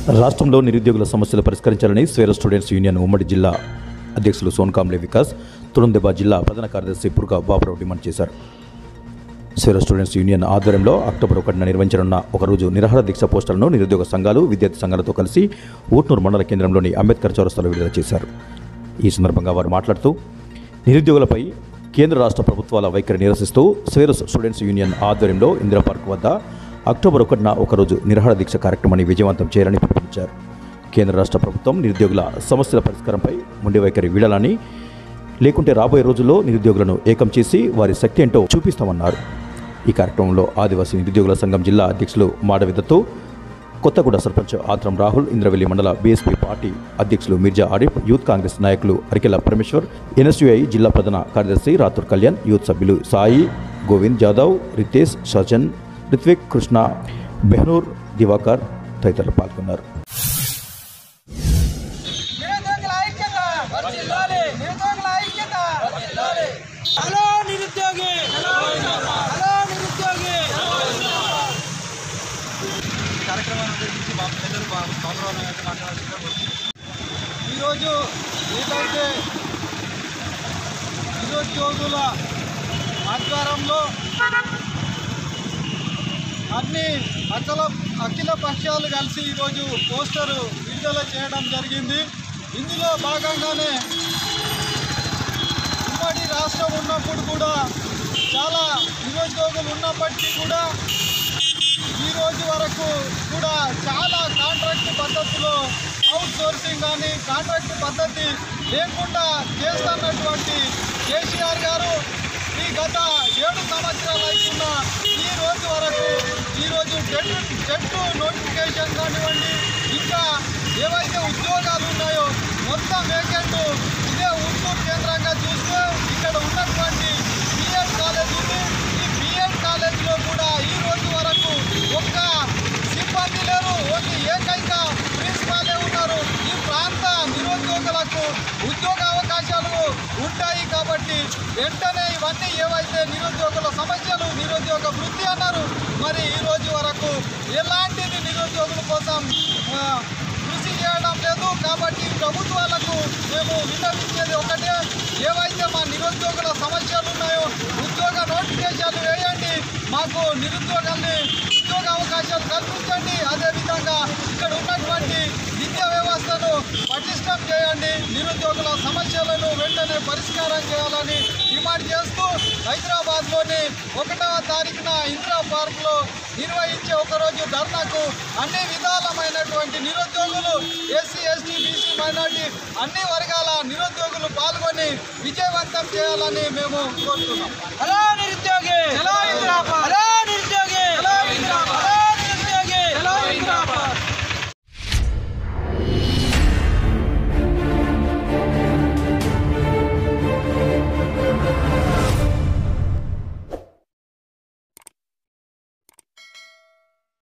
రాష్ట్రంలో నిరుద్యోగుల సమస్యలు పరిష్కరించాలని స్వేర స్టూడెంట్స్ యూనియన్ ఉమ్మడి జిల్లా అధ్యక్షులు సోన్కాంబ్లే వికాస్ తురుందెబా జిల్లా ప్రధాన కార్యదర్శి పురుగా బాబురావు డిమాండ్ చేశారు స్వేర స్టూడెంట్స్ యూనియన్ ఆధ్వర్యంలో అక్టోబర్ ఒకటిన నిర్వహించనున్న ఒకరోజు నిరాహార దీక్ష పోస్టర్లను నిరుద్యోగ సంఘాలు విద్యార్థి సంఘాలతో కలిసి ఊట్నూరు మండల కేంద్రంలోని అంబేద్కర్ చౌరస్తాలో విడుదల చేశారు ఈ సందర్భంగా వారు మాట్లాడుతూ నిరుద్యోగులపై కేంద్ర రాష్ట్ర ప్రభుత్వాల వైఖరి నిరసిస్తూ స్వేరస్ స్టూడెంట్స్ యూనియన్ ఆధ్వర్యంలో ఇందిరా పార్క్ వద్ద అక్టోబర్ ఒకటిన ఒకరోజు నిరాహార దీక్ష కార్యక్రమాన్ని విజయవంతం చేయాలని పిలుపునిచ్చారు కేంద్ర రాష్ట్ర ప్రభుత్వం నిరుద్యోగుల సమస్యల పరిష్కారంపై ముండి వైఖరి వీడాలని లేకుంటే రాబోయే రోజుల్లో నిరుద్యోగులను ఏకం చేసి వారి శక్తి ఏంటో చూపిస్తామన్నారు ఈ కార్యక్రమంలో ఆదివాసీ నిరుద్యోగుల సంఘం జిల్లా అధ్యక్షులు మాడవిదత్తు కొత్తగూడ సర్పంచ్ ఆత్రం రాహుల్ ఇంద్రవెల్లి మండల బీఎస్పీ పార్టీ అధ్యక్షులు మిర్జా ఆరిఫ్ యూత్ కాంగ్రెస్ నాయకులు అరికెల పరమేశ్వర్ ఎన్ఎస్యుఐ జిల్లా ప్రధాన కార్యదర్శి రాతూర్ కళ్యాణ్ యూత్ సభ్యులు సాయి గోవింద్ జాదవ్ రితేష్ సజన్ రిత్విక్ కృష్ణ బెహనూర్ దివాకర్ తదితరులు పాల్గొన్నారు నిరుద్యోగుల ఐక్యత వర్ధిల్లాలి నిరుద్యోగుల ఐక్యత వర్ధిల్లాలి హలో నిరుద్యోగి హలో నిరుద్యోగి కార్యక్రమాన్ని గురించి మా పెద్దలు బా- బాబురావు గారితో మాట్లాడాల్సిందిగా కోరుతున్నాను. ఈరోజు ఏదైతే నిరుద్యోగుల ఆధ్వర్యంలో అన్ని అఖిల అఖిల పక్షాలు కలిసి ఈరోజు పోస్టరు విడుదల చేయడం జరిగింది ఇందులో భాగంగానే ఉమ్మడి రాష్ట్రం ఉన్నప్పుడు కూడా చాలా నిరుద్యోగులు ఉన్నప్పటికీ కూడా ఈ రోజు వరకు కూడా చాలా కాంట్రాక్ట్ పద్ధతిలో అవుట్ సోర్సింగ్ కానీ కాంట్రాక్ట్ పద్ధతి లేకుండా చేస్తున్నటువంటి కేసీఆర్ గారు ఈ గత ఏడు సంవత్సరాలు అవుతున్న ఈ రోజు వరకు ఈరోజు టెట్ టెట్ నోటిఫికేషన్ కానివ్వండి ఇంకా ఏవైతే ఉద్యోగాలు ఉన్నాయో మొత్తం వేకెంట్ ఇదే ఉత్తూరు కేంద్రంగా చూస్తే ఇక్కడ ఉన్నటువంటి బిఎడ్ కాలేజ్ ఉంది ఈ బిఎడ్ కాలేజీలో కూడా ఈ రోజు వరకు ఒక్క సిబ్బంది లేరు ఓన్లీ ఏకైక ప్రిన్సిపాలే ఉన్నారు ఈ ప్రాంత నిరుద్యోగులకు ఉద్యోగ అవకాశాలు ఉంటాయి కాబట్టి వెంటనే ఇవన్నీ ఏవైతే నిరుద్యోగుల సమస్యలు నిరుద్యోగ వృత్తి అన్నారు మరి ఈ రోజు వరకు ఎలాంటిది నిరుద్యోగుల కోసం ఆ, కృషి చేయడం లేదు కాబట్టి ప్రభుత్వాలకు మేము విన్నవించేది ఒకటే ఏవైతే మా నిరుద్యోగుల సమస్యలు ఉన్నాయో ఉద్యోగ నోటిఫికేషన్లు వేయండి మాకు నిరుద్యోగాల్ని ఉద్యోగ అవకాశాలు కల్పించండి అదేవిధంగా ఇక్కడ ఉన్నటువంటి విద్యా వ్యవస్థను పటిష్టం చేయండి నిరుద్యోగుల సమస్యలను వెంటనే పరిష్కారం చేయాలని డిమాండ్ చేస్తూ హైదరాబాద్లోని ఒకటవ తారీఖున ఇందిరా పార్క్లో నిర్వహించే ఒకరోజు ధర్నాకు అన్ని విధాలమైనటువంటి నిరుద్యోగులు ఎస్సీ ఎస్టీ బీసీ మైనార్టీ అన్ని వర్గాల నిరుద్యోగులు పాల్గొని విజయవంతం చేయాలని మేము కోరుతున్నాం హలో నిరుద్యోగి హలో ఇందిరా పార్క్. హలో